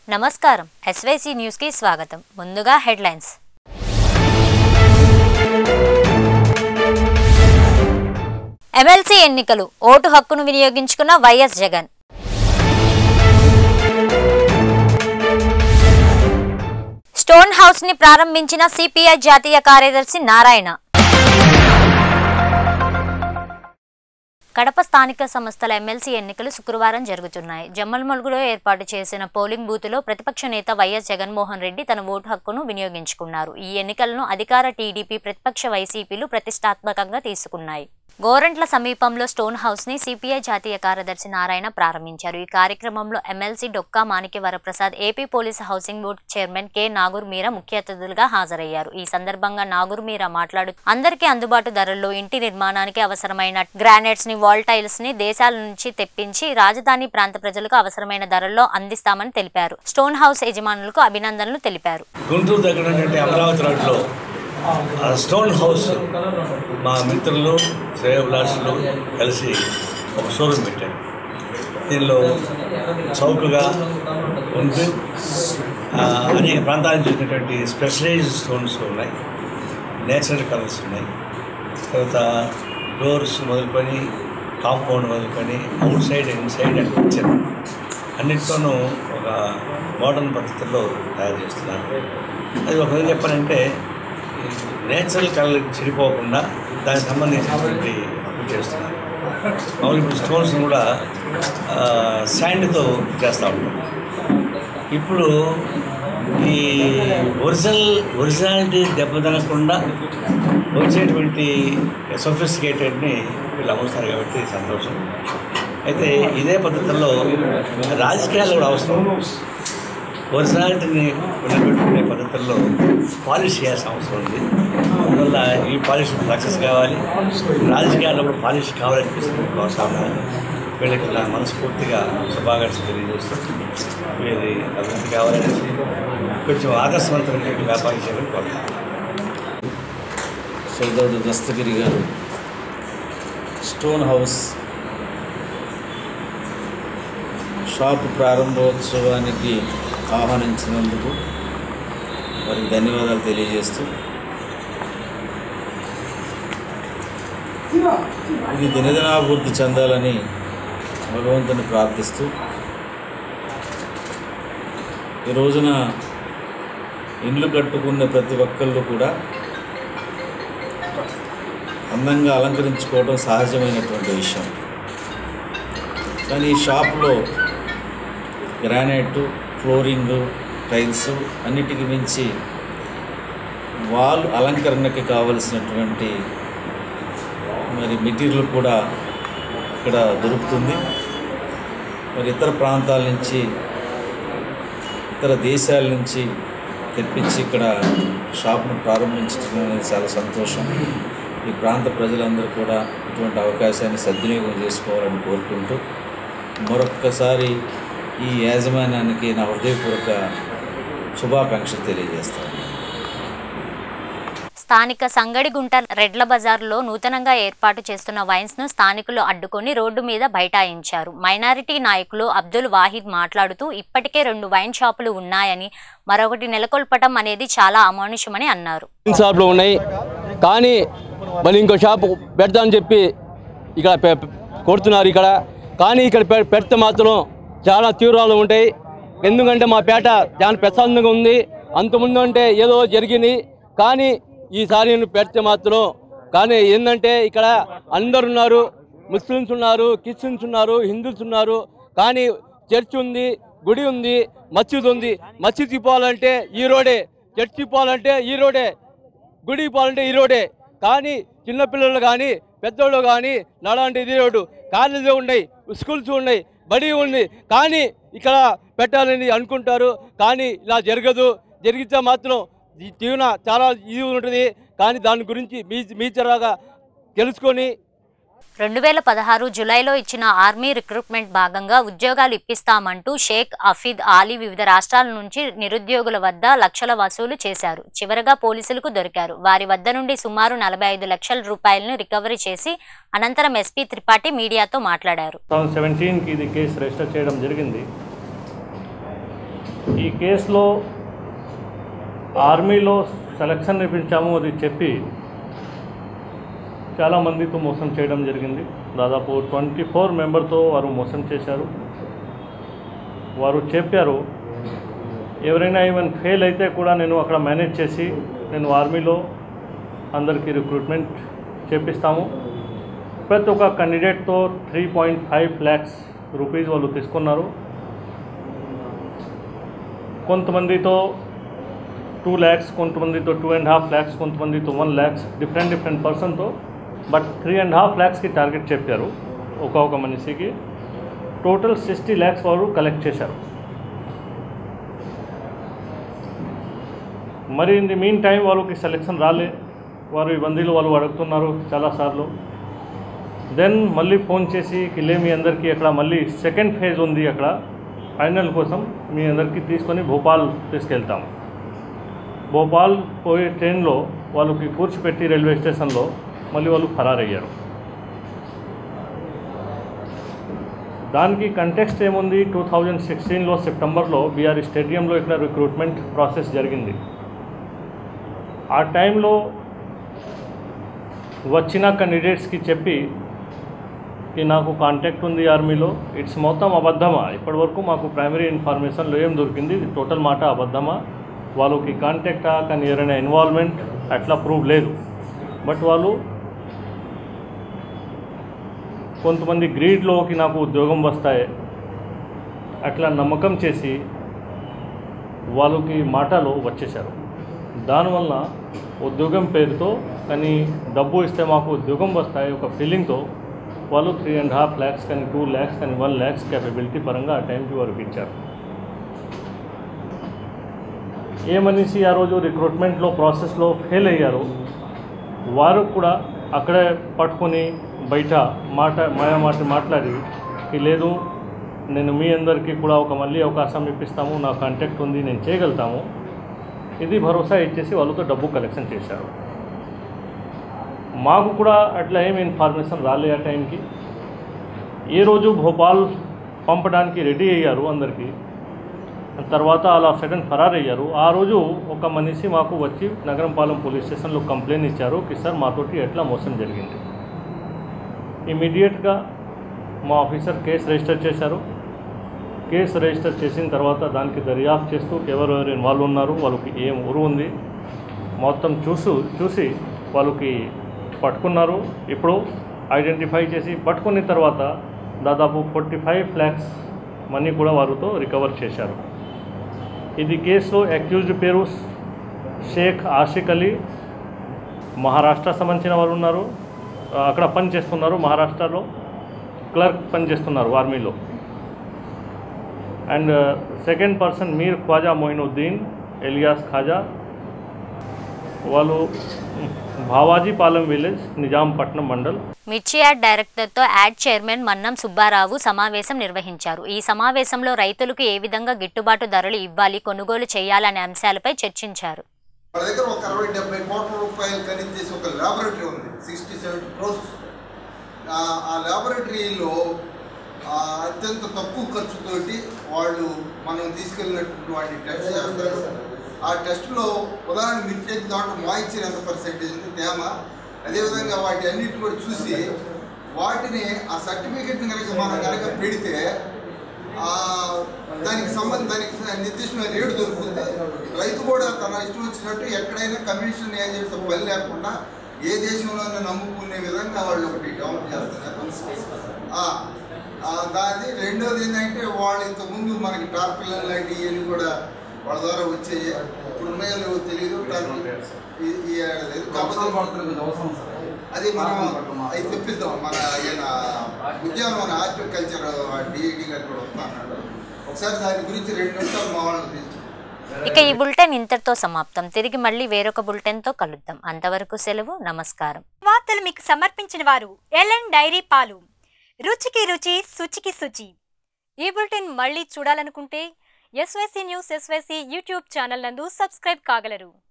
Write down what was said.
నమస్కారం SYC news కి స్వాగతం ముందుగా హెడ్లైన్స్ ఎమ్మెల్సీ ఎన్నికలు ఓటు హక్కును వినియోగించుకున్న వైఎస్ జగన్ స్టోన్ హౌస్ ని ప్రారంభించిన సిపిఐ జాతీయ కార్యదర్శి నారాయణ కడప స్థానిక సంస్థల ఎమ్మెల్సీ ఎన్నికలు శుక్రవారం జరుగుతున్నాయి జమ్మలమలుగులో ఏర్పాటు చేసిన పోలింగ్ బూతులో ప్రతిపక్ష నేత వైఎస్ జగన్మోహన్ రెడ్డి తన ఓటు హక్కును వినియోగించుకున్నారు ఈ ఎన్నికలను అధికార టీడీపీ ప్రతిపక్ష వైసీపీలు ప్రతిష్టాత్మకంగా తీసుకున్నాయి గోరంట్ల సమీపంలో స్టోన్ హౌస్ ని సిపిఐ జాతీయ కార్యదర్శి నారాయణ ప్రారంభించారు ఈ కార్యక్రమంలో MLC Dokka Manikya Varaprasad AP police housing board chairman K Nagur Meera ముఖ్య అతిథులుగా హాజరయ్యారు ఈ సందర్భంగా నాగూర్ మీరా మాట్లాడుతూ అందరికీ అందుబాటు ధరల్లో ఇంటి నిర్మాణానికి అవసరమైన గ్రానైట్స్ ని వాల్ టైల్స్ ని దేశాల నుంచి తెప్పించి రాజధాని ప్రాంత ప్రజలకు అవసరమైన ధరల్లో అందిస్తామని తెలిపారు స్టోన్ హౌస్ యజమానులకు అభినందనలు తెలిపారు గుంటూరు దగ్గర ఉన్నటువంటి అమరావతి రోడ్లో ఆ స్టోన్ హౌస్ మా మిత్రులు శ్రేయోభిలాషులు కలిసి ఒక షోరూమ్ పెట్టారు దీనిలో చౌకగా ఉంది ఆ, అనేక ప్రాంతాల నుంచి వచ్చినటువంటి స్పెషలైజ్డ్ స్టోన్స్ ఉన్నాయి నేచురల్ కలర్స్ ఉన్నాయి తర్వాత డోర్స్ మొదలుకొని కాంపౌండ్ మొదలుకొని అవుట్ సైడ్ ఇన్సైడ్ అండ్ కిచెన్ అన్నింటితోనూ ఒక మోడర్న్ పద్ధతిలో తయారు చేస్తున్నారు అది ఒక విధంగా చెప్పాలంటే నేచురల్ కలర్ చెడిపోకుండా దానికి సంబంధించినటువంటి అప్పు చేస్తున్నారు మామూలు ఇప్పుడు స్టోన్స్ కూడా శాండ్తో చేస్తూ ఉంటాం ఇప్పుడు ఈ ఒరిజినల్ ఒరిజినాలిటీ దెబ్బతినకుండా వచ్చేటువంటి సొఫిస్టికేటెడ్ని వీళ్ళు అమ్ముతారు కాబట్టి సంతోషం అయితే ఇదే పద్ధతిలో రాజకీయాలు కూడా అవసరం ఒరిజినాలిటీని నిలబెట్టుకునే పద్ధతుల్లో పాలిష్ చేయాల్సిన అవసరం ఉంది అందువల్ల ఈ పాలిష్ సక్సెస్ కావాలి రాజకీయాల్లో కూడా పాలిష్ కావాలనిపిస్తుంది కోరుతాను వీళ్ళకి నా మనస్ఫూర్తిగా శుభాకాంక్షలు తెలియజేస్తూ వీరి అభివృద్ధి కావాలని కొంచెం ఆదర్శవంతమైన వ్యాపారం చేయాలని కోరుతాను సోదరుడు దస్తగిరి గారు స్టోన్ హౌస్ షాప్ ప్రారంభోత్సవానికి ఆహ్వానించినందుకు వారికి ధన్యవాదాలు తెలియజేస్తూ ఇది దినదినాభివృద్ధి చెందాలని భగవంతుని ప్రార్థిస్తూ ఈ రోజున ఇండ్లు కట్టుకునే ప్రతి ఒక్కళ్ళు కూడా అందంగా అలంకరించుకోవడం సహజమైనటువంటి విషయం కానీ ఈ షాప్లో గ్రానైట్ ఫ్లోరింగ్ టైల్స్ అన్నిటికి మించి వాల్ అలంకరణకి కావలసినటువంటి మరి మెటీరియల్ కూడా ఇక్కడ దొరుకుతుంది మరి ఇతర ప్రాంతాల నుంచి ఇతర దేశాల నుంచి తెప్పించి ఇక్కడ షాప్ను ప్రారంభించడం అనేది చాలా సంతోషం ఈ ప్రాంత ప్రజలందరూ కూడా ఇటువంటి అవకాశాన్ని సద్వినియోగం చేసుకోవాలని కోరుకుంటూ మరొక్కసారి ఈ యాజమాన్యానికి నా హృదయపూర్వక శుభాకాంక్షలు తెలియజేస్తాను స్థానిక సంగడిగుంట రెడ్ల బజార్లో నూతనంగా ఏర్పాటు చేస్తున్న వైన్స్ ను స్థానికులు అడ్డుకొని రోడ్డు మీద బైఠాయించారు మైనారిటీ నాయకులు అబ్దుల్ వాహిద్ మాట్లాడుతూ ఇప్పటికే రెండు వైన్ షాపులు ఉన్నాయని మరొకటి నెలకొల్పటం అనేది చాలా అమానుషమని అన్నారు వైన్ షాప్లు ఉన్నాయి కానీ మళ్ళీ ఇంకో షాప్ పెడతామని చెప్పి ఇక్కడ పె- పె- కొడుతున్నారు ఇక్కడ కానీ ఇక్కడ పె- పెడితే మాత్రం చాలా తీవ్రాలు ఉంటాయి ఎందుకంటే మా పేట చాలా ప్రశాంతంగా ఉంది అంతకుముందు అంటే ఏదో జరిగింది కానీ ఈసారి నేను పెడితే మాత్రం కానీ ఏంటంటే ఇక్కడ అందరు ఉన్నారు ముస్లిమ్స్ ఉన్నారు క్రిస్టియన్స్ ఉన్నారు హిందూస్ ఉన్నారు కానీ చర్చ్ ఉంది గుడి ఉంది మసీద్ ఉంది మసీద్కి పోవాలంటే ఈ రోడే చర్చికి పోవాలంటే ఈ రోడే గుడికి పోవాలంటే ఈ రోడే కానీ చిన్నపిల్లలు కానీ పెద్దోళ్ళు కానీ నడాలంటే ఇది రోడ్డు కాలేజీ ఉన్నాయి స్కూల్స్ ఉన్నాయి బడి ఉంది కానీ ఇక్కడ పెట్టాలని అనుకుంటారు కానీ ఇలా జరగదు జరిగితే మాత్రం ఈ తీవ్ర చాలా ఇది ఉంటుంది కానీ దాని గురించి మీ మీ చరాగా తెలుసుకొని రెండు వేల పదహారు జులైలో ఇచ్చిన ఆర్మీ రిక్రూట్మెంట్ భాగంగా ఉద్యోగాలు ఇప్పిస్తామంటూ షేక్ అఫీద్ ఆలీ వివిధ రాష్ట్రాల నుంచి నిరుద్యోగుల వద్ద లక్షల వసూలు చేశారు చివరగా పోలీసులకు దొరికారు వారి వద్ద నుండి సుమారు నలభై ఐదు లక్షల రూపాయలను రికవరీ చేసి అనంతరం ఎస్పీ త్రిపాఠి మీడియాతో మాట్లాడారు థౌజండ్ సెవెంటీన్కి ఇది కేసు రిజిస్టర్ చేయడం జరిగింది ఈ కేసులో ఆర్మీలో సెలక్షన్ ఇప్పించాము అది చెప్పి చాలా మందితో మోసం చేయడం జరిగింది దాదాపు ట్వంటీ ఫోర్ మెంబర్తో వారు మోసం చేశారు వారు చెప్పారు ఎవరైనా ఈవెన్ ఫెయిల్ అయితే కూడా నేను అక్కడ మేనేజ్ చేసి నేను ఆర్మీలో అందరికీ రిక్రూట్మెంట్ చేపిస్తాము ప్రతి ఒక్క క్యాండిడేట్తో three point five lakhs rupees వాళ్ళు తీసుకున్నారు కొంతమందితో టూ ల్యాక్స్ కొంతమందితో టూ అండ్ హాఫ్ ల్యాక్స్ కొంతమందితో వన్ ల్యాక్స్ డిఫరెంట్ డిఫరెంట్ పర్సన్తో బట్ త్రీ అండ్ హాఫ్ ల్యాక్స్కి టార్గెట్ చెప్పారు ఒక ఒక మనిషికి టోటల్ సిక్స్టీ ల్యాక్స్ వారు కలెక్ట్ చేశారు మరి ఇన్ ది మీన్ టైం వాళ్ళకి సెలెక్షన్ రాలే వారు ఇబ్బందులు వాళ్ళు అడుగుతున్నారు చాలాసార్లు దెన్ మళ్ళీ ఫోన్ చేసి కిలే మీ అందరికీ అక్కడ మళ్ళీ సెకండ్ ఫేజ్ ఉంది అక్కడ ఫైనల్ కోసం మీ అందరికీ తీసుకొని భోపాల్ తీసుకెళ్తాం భోపాల్ పోయే ట్రైన్లో వాళ్ళకి కూర్చిపెట్టి రైల్వే స్టేషన్లో మళ్ళీ వాళ్ళు ఫరారయ్యారు దానికి కంటెక్స్ట్ ఏముంది టూ థౌజండ్ సిక్స్టీన్లో సెప్టెంబర్లో బీఆర్ స్టేడియంలో ఇక్కడ రిక్రూట్మెంట్ ప్రాసెస్ జరిగింది ఆ టైంలో వచ్చిన క్యాండిడేట్స్కి చెప్పి కి నాకు కాంటాక్ట్ ఉంది ఆర్మీలో ఇట్స్ మొత్తం అబద్ధమా ఇప్పటివరకు మాకు ప్రైమరీ ఇన్ఫర్మేషన్లో ఏం దొరికింది ఇది టోటల్ మాట అబద్ధమా వాళ్ళకి కాంటాక్టా కానీ ఎవరైనా ఇన్వాల్వ్మెంట్ అట్లా ప్రూవ్ లేదు బట్ వాళ్ళు కొంతమంది గ్రీడ్లోకి నాకు ఉద్యోగం వస్తాయి అట్లా నమ్మకం చేసి వాళ్ళకి మాటలో వచ్చేశారు దానివల్ల ఉద్యోగం పేరుతో కానీ డబ్బు ఇస్తే మాకు ఉద్యోగం వస్తాయి ఒక ఫీలింగ్తో వాళ్ళు త్రీ అండ్ హాఫ్ ల్యాక్స్ కానీ టూ ల్యాక్స్ కానీ వన్ ల్యాక్స్ క్యాపబిలిటీ పరంగా ఆ టైంకి వరకు ఇచ్చారు ఏ మనిషి ఆ రోజు రిక్రూట్మెంట్లో ప్రాసెస్లో ఫెయిల్ అయ్యారు వారు కూడా అక్కడే పట్టుకొని బయట మాట మాయా మాట మాట్లాడి "ఈ లేదు నేను మీ అందరికీ కూడా ఒక మళ్ళీ అవకాశం ఇప్పిస్తాము నా కాంటాక్ట్ ఉంది నేను చేయగలుగుతాము ఇది భరోసా ఇచ్చేసి వాళ్ళతో డబ్బు కలెక్షన్ చేశారు మాకు కూడా అట్లా ఏం ఇన్ఫర్మేషన్ రాలే ఆ టైంకి ఏ రోజు భోపాల్ పంపడానికి రెడీ అయ్యారు అందరికీ తర్వాత అలా సడన్ ఫరార్ అయ్యారు ఆ రోజు ఒక మనిషి మాకు వచ్చి నగరంపాలెం పోలీస్ స్టేషన్లో కంప్లైంట్ ఇచ్చారు కి సార్ మాతోటి ఎట్లా మోసం జరిగింది ఇమీడియట్గా మా ఆఫీసర్ కేసు రిజిస్టర్ చేశారు కేసు రిజిస్టర్ చేసిన తర్వాత దానికి దర్యాప్తు చేస్తూ ఎవరెవరు ఇన్వాల్వ్ ఉన్నారు వాళ్ళకి ఏం ఉరు ఉంది మొత్తం చూసు చూసి వాళ్ళకి పట్టుకున్నారు ఇప్పుడు ఐడెంటిఫై చేసి పట్టుకున్న తర్వాత దాదాపు ఫార్టీ ఫైవ్ ల్యాక్స్ మనీ కూడా వారితో రికవర్ చేశారు ఇది కేసులో అక్యూజ్డ్ పేరు షేక్ ఆషిక్ అలీ మహారాష్ట్ర సంబంధించిన వారు ఉన్నారు ఆ, అక్కడ పని చేస్తున్నారు మహారాష్ట్రలో క్లర్క్ పని చేస్తున్నారు ఆర్మీలో and second person Mir Khwaja Moinuddin alias Khaja వాళ్ళు భావాజీపాలెం విలేజ్ నిజాంపట్నం మండల్ మిర్చి యాడ్ డైరెక్టర్తో యాడ్ చైర్మన్ మన్నం సుబ్బారావు సమావేశం నిర్వహించారు ఈ సమావేశంలో రైతులకు ఏ విధంగా గిట్టుబాటు ధరలు ఇవ్వాలి కొనుగోలు చేయాలనే అంశాలపై చర్చించారు మన దగ్గర ఒక అరవై డెబ్బై కోట్ల రూపాయలు ఖరీదు చేసి ఒక ల్యాబొరేటరీ ఉంది సిక్స్టీ సెవెంటీ క్రోర్స్ ఆ ల్యాబొరేటరీలో ఆ, అత్యంత తక్కువ ఖర్చుతోటి వాళ్ళు మనం తీసుకెళ్ళినటువంటి వాటిని టెస్ట్ చేస్తారు ఆ టెస్ట్లో ఉదాహరణ మీరు చేతి దాంట్లో మాయిశ్చర్ ఎంత పర్సెంటేజ్ ఉంది తేమ అదేవిధంగా వాటి అన్నిటిని కూడా చూసి వాటిని ఆ సర్టిఫికెట్ని కనుక మనం కనుక పెడితే ఆ, దానికి సంబంధం దానికి నిర్దిష్టమైన రేటు దొరుకుతుంది రైతు కూడా తన ఇష్టం వచ్చినట్టు ఎక్కడైనా కమిషన్ ఏం చేసే పని లేకుండా ఏ దేశంలోనే నమ్ముకునే విధంగా వాళ్ళు ఒకటి డెవలప్ చేస్తున్నారు ఆ, ఆ, దాది రెండోది ఏంటంటే వాళ్ళు ఇంతకుముందు మనకి టార్పిల్లర్ లాంటివి ఇవన్నీ కూడా వాళ్ళ ద్వారా వచ్చాయి ఇప్పుడు ఉన్నాయో లేవో తెలియదు దానికి ఈ- ఈ ఏడాది లేదు. కాకపోతే అది మనం అది తెప్పిద్దాం మన ఈయన ఉద్యానవన హార్టికల్చర్ డిఐడి గారు కూడా వస్తా అన్నాడు ఒకసారి దాని గురించి రెండు నిమిషాలు మా వాళ్ళని పిలిచి ఇక ఈ బులెటిన్ ఇంతటితో సమాప్తం తిరిగి మళ్ళీ వేరొక బులెటిన్తో కలుద్దాం అంతవరకు సెలవు నమస్కారం వార్తలు మీకు సమర్పించిన వారు ఎల్ఎన్ డైరీ పాలు రుచికి రుచి శుచికి శుచి ఈ బులెటిన్ మళ్ళీ చూడాలనుకుంటే SYC news SYC YouTube channel నందు సబ్స్క్రైబ్ కాగలరు